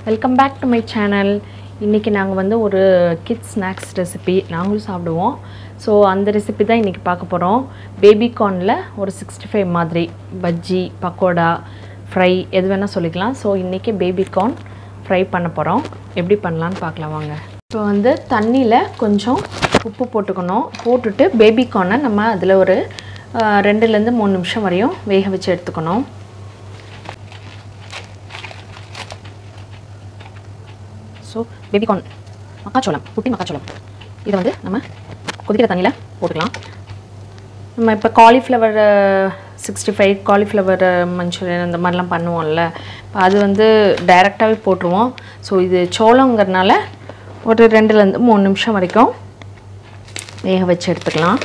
welcome back to my channel இன்றைக்கி நாங்கள் வந்து ஒரு கிட்ஸ் ஸ்நாக்ஸ் ரெசிபி நாங்களும் சாப்பிடுவோம் ஸோ அந்த ரெசிபி தான் இன்றைக்கி பார்க்க போகிறோம் பேபி கார்னில் ஒரு சிக்ஸ்டி ஃபைவ் மாதிரி பஜ்ஜி பக்கோடா ஃப்ரை எது வேணால் சொல்லிக்கலாம் ஸோ இன்றைக்கி பேபி கார்ன் ஃப்ரை பண்ண போகிறோம் எப்படி பண்ணலான்னு பார்க்கலாம் வாங்க இப்போ வந்து தண்ணியில் கொஞ்சம் உப்பு போட்டுக்கணும் போட்டுட்டு பேபி கார்னை நம்ம அதில் ஒரு அஹ், ரெண்டுலேருந்து மூணு நிமிஷம் வரையும் வேக வச்சு எடுத்துக்கணும் ஸோ பேபிகார்ன் மக்காச்சோளம் குட்டி மக்காச்சோளம் இதை வந்து நம்ம கொதிக்கிற தண்ணியில் போட்டுக்கலாம் நம்ம இப்போ cauliflower sixty five cauliflower Manchurian அந்த மாதிரிலாம் பண்ணுவோம்ல இப்போ அது வந்து டைரெக்டாகவே போட்டுருவோம் ஸோ இது சோளங்கிறதுனால ஒரு ரெண்டுலேருந்து மூணு நிமிஷம் வரைக்கும் வேக வச்சு எடுத்துக்கலாம்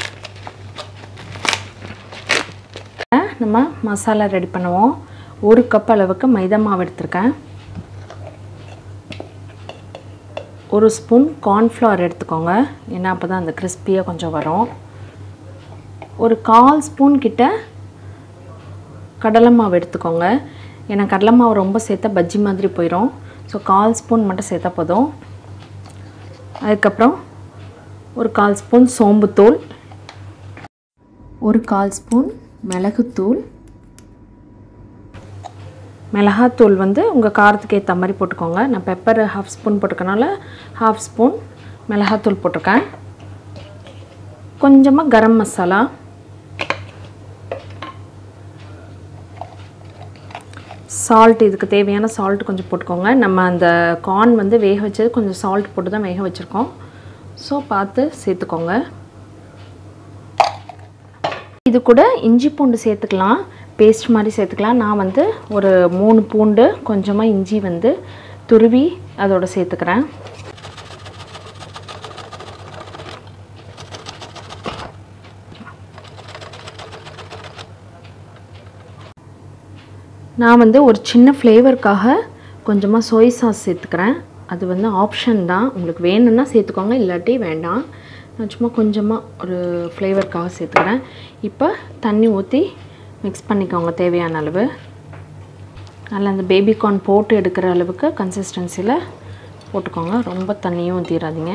நம்ம மசாலா ரெடி பண்ணுவோம் ஒரு கப் அளவுக்கு மைதா மாவு எடுத்திருக்கேன் ஒரு ஸ்பூன் கார்ன்ஃப்ளவர் எடுத்துக்கோங்க ஏன்னா அப்போ தான் அந்த கிறிஸ்பியாக கொஞ்சம் வரும் ஒரு கால் ஸ்பூன் கிட்ட கடலை மாவு எடுத்துக்கோங்க ஏன்னா கடலை மாவு ரொம்ப சேர்த்தா பஜ்ஜி மாதிரி போயிடும் ஸோ கால் ஸ்பூன் மட்டும் சேர்த்தா போதும் அதுக்கப்புறம் ஒரு கால் ஸ்பூன் சோம்புத்தூள் ஒரு கால் ஸ்பூன் மிளகுத்தூள் மிளகாத்தூள் வந்து உங்கள் காரத்துக்கு ஏற்ற மாதிரி போட்டுக்கோங்க நான் பெப்பர் ஹாஃப் ஸ்பூன் போட்டுக்கனால ஹாஃப் ஸ்பூன் மிளகாத்தூள் போட்டிருக்கேன் கொஞ்சமாக கரம் மசாலா சால்ட் இதுக்கு தேவையான சால்ட் கொஞ்சம் போட்டுக்கோங்க நம்ம அந்த கார்ன் வந்து வேக வச்சது கொஞ்சம் சால்ட் போட்டு தான் வேக வச்சுருக்கோம் ஸோ பார்த்து சேர்த்துக்கோங்க இது கூட இஞ்சி பூண்டு சேர்த்துக்கலாம் பேஸ்ட் மாதிரி சேர்த்துக்கலாம் நான் வந்து ஒரு மூணு பூண்டு கொஞ்சமாக இஞ்சி வந்து துருவி அதோட சேர்த்துக்கிறேன் நான் வந்து ஒரு சின்ன ஃப்ளேவருக்காக கொஞ்சமாக சோய் சாஸ் சேர்த்துக்கிறேன் அது வந்து ஆப்ஷன் தான் உங்களுக்கு வேணும்னா சேர்த்துக்கோங்க இல்லாட்டி வேண்டாம் நான் சும்மா கொஞ்சமாக ஒரு ஃப்ளேவருக்காக சேர்த்துக்கிறேன் இப்போ தண்ணி ஊற்றி மிக்ஸ் பண்ணிக்கோங்க தேவையான அளவு நல்லா அந்த பேபி கார்ன் போட்டு எடுக்கிற அளவுக்கு கன்சிஸ்டன்சியில் போட்டுக்கோங்க ரொம்ப தண்ணியும் ஊற்றிடாதீங்க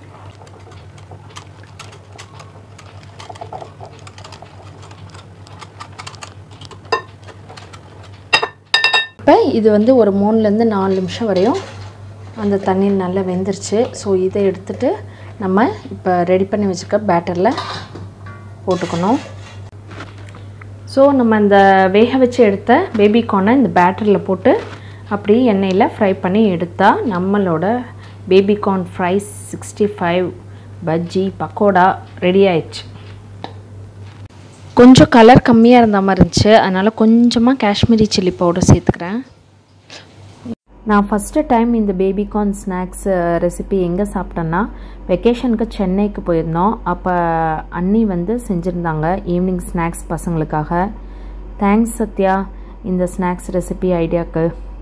இப்போ இது வந்து ஒரு மூணுலேருந்து நாலு நிமிஷம் வரையும் அந்த தண்ணீர் நல்லா வெந்துருச்சு ஸோ இதை எடுத்துட்டு நம்ம இப்போ ரெடி பண்ணி வச்சுருக்க பேட்டரில் போட்டுக்கணும் ஸோ நம்ம இந்த வேக வச்சு எடுத்த பேபி கார்னை இந்த பேட்டரியில் போட்டு அப்படி எண்ணெயில் ஃப்ரை பண்ணி எடுத்தால் நம்மளோட baby corn fry sixty five bajji pakoda ready ஆயிடுச்சு கொஞ்சம் கலர் கம்மியாக இருந்த மாதிரி இருந்துச்சு அதனால் கொஞ்சமாக காஷ்மீரி சில்லி பவுடர் சேர்த்துக்கிறேன் நான் ஃபஸ்ட்டு டைம் இந்த பேபிகார்ன் ஸ்நாக்ஸ் ரெசிபி எங்கே சாப்பிட்டேன்னா வெக்கேஷனுக்கு சென்னைக்கு போயிருந்தோம் அப்போ அண்ணி வந்து செஞ்சுருந்தாங்க ஈவினிங் ஸ்நாக்ஸ் பசங்களுக்காக தேங்க்ஸ் சத்யா இந்த ஸ்நாக்ஸ் ரெசிபி ஐடியாவுக்கு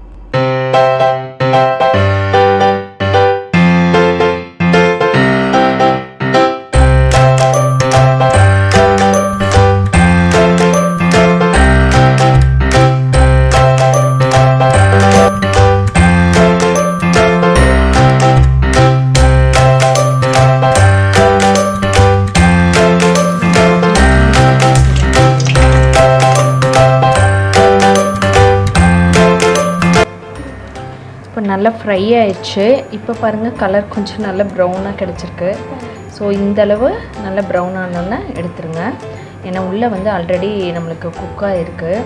இப்போ நல்லா ஃப்ரை ஆயிடுச்சு இப்போ பாருங்கள் கலர் கொஞ்சம் நல்லா ப்ரௌனாக கிடச்சிருக்கு ஸோ இந்த அளவு நல்லா ப்ரௌன் ஆனோன்னே எடுத்துருங்க ஏன்னா உள்ளே வந்து ஆல்ரெடி நம்மளுக்கு குக்காக இருக்குது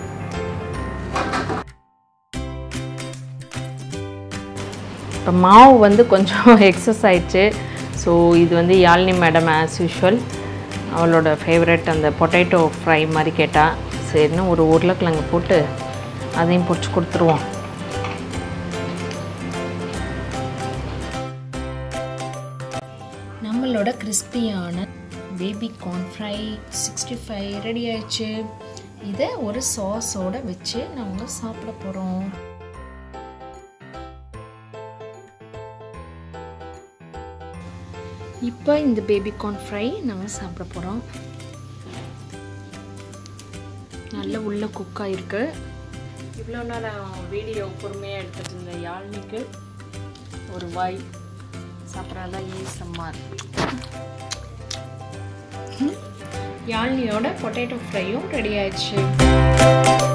இப்போ மாவு வந்து கொஞ்சம் எக்ஸஸ் ஆயிடுச்சு ஸோ இது வந்து யாழினி மேடம் ஆஸ் யூஷுவல் அவளோட ஃபேவரட் அந்த பொட்டேட்டோ ஃப்ரை மாதிரி கேட்டால் சரின்னு ஒரு உருளைக்கிழங்கு போட்டு அதையும் பொரிச்சு கொடுத்துருவோம் நம்மளோட கிறிஸ்பியான baby corn fry sixty five ready ஆயிடுச்சு இதை ஒரு சாஸோட வச்சு நம்ம சாப்பிட போகிறோம் இப்போ இந்த பேபி கார்ன் ஃப்ரை நாங்கள் சாப்பிட போகிறோம் நல்ல உள்ள குக் ஆகிருக்கு இவ்வளோ நாள் நான் வீடியோ பொறுமையாக எடுத்துகிட்டு இருந்த யாழ்னிக்கு ஒரு வாய் சாப்பிட்றதா ஈசம்மார் யாழ்னியோட பொட்டேட்டோ ஃப்ரையும் ரெடி ஆயிடுச்சு